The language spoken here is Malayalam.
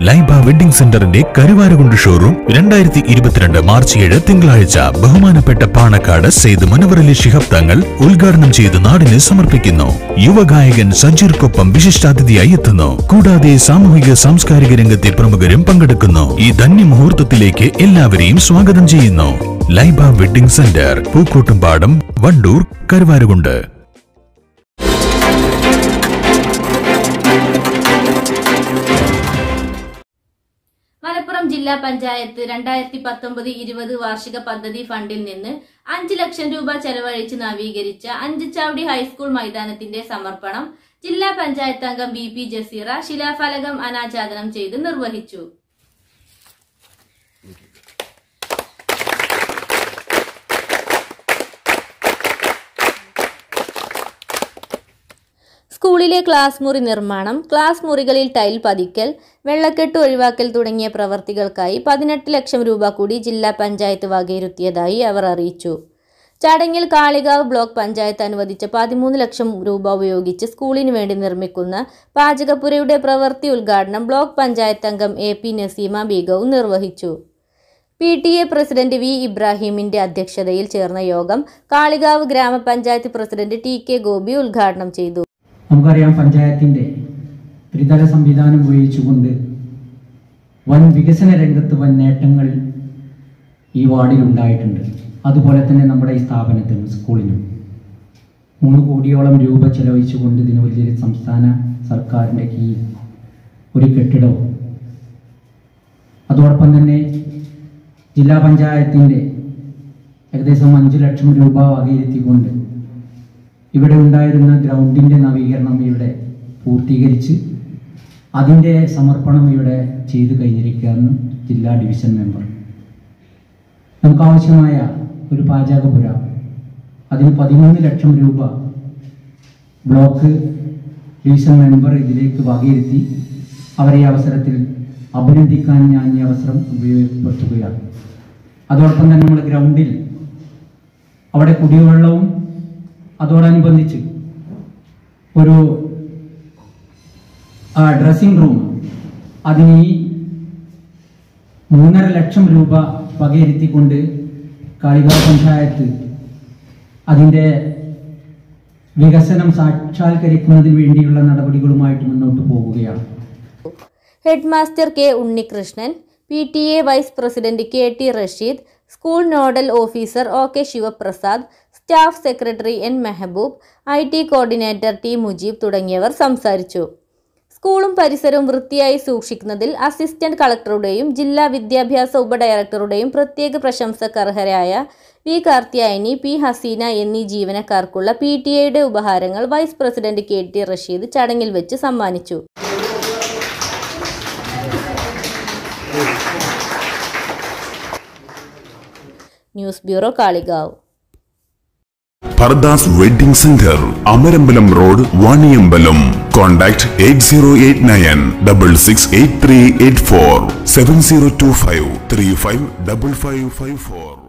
ലൈബ വെഡിംഗ് സെന്ററിന്റെ കരുവാരകുണ്ട് ഷോറൂം രണ്ടായിരത്തി ഇരുപത്തിരണ്ട് മാർച്ച് ഏഴ് തിങ്കളാഴ്ച ബഹുമാനപ്പെട്ട പാണക്കാട് സെയ്ദ് മുനവറലി ശിഹാബ് തങ്ങൾ ഉദ്ഘാടനം ചെയ്ത് നാടിന് സമർപ്പിക്കുന്നു യുവഗായകൻ സജീർക്കൊപ്പം വിശിഷ്ടാതിഥിയായി എത്തുന്നു കൂടാതെ സാമൂഹിക സാംസ്കാരിക രംഗത്തെ പ്രമുഖരും പങ്കെടുക്കുന്നു ഈ ധന്യ മുഹൂർത്തത്തിലേക്ക് എല്ലാവരെയും സ്വാഗതം ചെയ്യുന്നു ലൈബ വെഡിംഗ് സെന്റർ പൂക്കോട്ടുംപാടം വണ്ടൂർ കരുവാരകുണ്ട് മലപ്പുറം ജില്ലാ പഞ്ചായത്ത് രണ്ടായിരത്തി പത്തൊമ്പത് ഇരുപത് വാർഷിക പദ്ധതി ഫണ്ടിൽ നിന്ന് അഞ്ച് ലക്ഷം രൂപ ചെലവഴിച്ച് നവീകരിച്ച അഞ്ചുചാവടി ഹൈസ്കൂൾ മൈതാനത്തിന്റെ സമർപ്പണം ജില്ലാ പഞ്ചായത്ത് അംഗം ബി പി ജസീറ ശിലാഫലകം അനാച്ഛാദനം ചെയ്ത് നിർവഹിച്ചു സ്കൂളിലെ ക്ലാസ് മുറി നിർമ്മാണം ക്ലാസ് മുറികളിൽ ടൈൽ പതിക്കൽ വെള്ളക്കെട്ട് ഒഴിവാക്കൽ തുടങ്ങിയ പ്രവർത്തികൾക്കായി പതിനെട്ട് ലക്ഷം രൂപ കൂടി ജില്ലാ പഞ്ചായത്ത് വകയിരുത്തിയതായി അവർ അറിയിച്ചു ചടങ്ങിൽ കാളികാവ് ബ്ലോക്ക് പഞ്ചായത്ത് അനുവദിച്ച പതിമൂന്ന് ലക്ഷം രൂപ ഉപയോഗിച്ച് സ്കൂളിന് വേണ്ടി നിർമ്മിക്കുന്ന പാചകപ്പുരയുടെ പ്രവൃത്തി ഉദ്ഘാടനം ബ്ലോക്ക് പഞ്ചായത്ത് അംഗം എ പി നസീമ ബീഗവും നിർവഹിച്ചു P T A president V ഇബ്രാഹിമിന്റെ അധ്യക്ഷതയിൽ ചേർന്ന യോഗം കാളികാവ് ഗ്രാമപഞ്ചായത്ത് പ്രസിഡന്റ് ടി കെ ഗോപി ഉദ്ഘാടനം ചെയ്തു നമുക്കറിയാം പഞ്ചായത്തിൻ്റെ ത്രിതല സംവിധാനം ഉപയോഗിച്ചുകൊണ്ട് വൻ വികസന രംഗത്ത് വൻ നേട്ടങ്ങൾ ഈ വാർഡിൽ ഉണ്ടായിട്ടുണ്ട് അതുപോലെ തന്നെ നമ്മുടെ ഈ സ്ഥാപനത്തിനും സ്കൂളിനും മൂന്ന് കോടിയോളം രൂപ ചെലവഴിച്ചുകൊണ്ട് ഇതിന് വലിയൊരു സംസ്ഥാന സർക്കാരിൻ്റെ കീഴിൽ ഒരു കെട്ടിടവും അതോടൊപ്പം തന്നെ ജില്ലാ പഞ്ചായത്തിൻ്റെ ഏകദേശം അഞ്ച് ലക്ഷം രൂപ വകയിരുത്തിക്കൊണ്ട് ഇവിടെ ഉണ്ടായിരുന്ന ഗ്രൗണ്ടിൻ്റെ നവീകരണം ഇവിടെ പൂർത്തീകരിച്ച് അതിൻ്റെ സമർപ്പണം ഇവിടെ ചെയ്തു കഴിഞ്ഞിരിക്കുകയാണ് ജില്ലാ ഡിവിഷൻ മെമ്പർ നമുക്ക് ആവശ്യമായ ഒരു പാചകപുര അതിന് പതിമൂന്ന് ലക്ഷം രൂപ ബ്ലോക്ക് ഡിവിഷൻ മെമ്പർ ഇതിലേക്ക് വകയിരുത്തി അവരെ ഈ അവസരത്തിൽ അഭിനന്ദിക്കാൻ ഞാൻ ഈ അവസരം ഉപയോഗപ്പെടുത്തുകയാണ് അതോടൊപ്പം തന്നെ നമ്മുടെ ഗ്രൗണ്ടിൽ അവിടെ കുടിവെള്ളവും അതോടനുബന്ധിച്ച് ഒരു ഡ്രസ്സിംഗ് റൂം അതിന് ഈ മൂന്നര ലക്ഷം രൂപ വകയിരുത്തിക്കൊണ്ട് കാളികാവ് പഞ്ചായത്ത് അതിൻ്റെ വികസനം സാക്ഷാത്കരിക്കുന്നതിന് വേണ്ടിയുള്ള നടപടികളുമായിട്ട് മുന്നോട്ട് പോകുകയാണ് head master K Unnikrishnan P T A vice president K T Rasheed school nodal officer O K Sivaprasad staff secretary N Mehaboob I T coordinator T Mujeeb തുടങ്ങിയവർ സംസാരിച്ചു സ്കൂളും പരിസരവും വൃത്തിയായി സൂക്ഷിക്കുന്നതിൽ അസിസ്റ്റന്റ് കളക്ടറുടെയും ജില്ലാ വിദ്യാഭ്യാസ ഉപഡയറക്ടറുടെയും പ്രത്യേക പ്രശംസക്കർഹരായ വി കാർത്തിയായനി പി ഹസീന എന്നീ ജീവനക്കാർക്കുള്ള പി ടി എയുടെ ഉപഹാരങ്ങൾ vice president K T Rasheed ചടങ്ങിൽ വെച്ച് സമ്മാനിച്ചു news bureau Kalikavu Pardas Wedding Center, Amarambalam Road, Vaniambalam. Contact 8089 668384 7025 355554.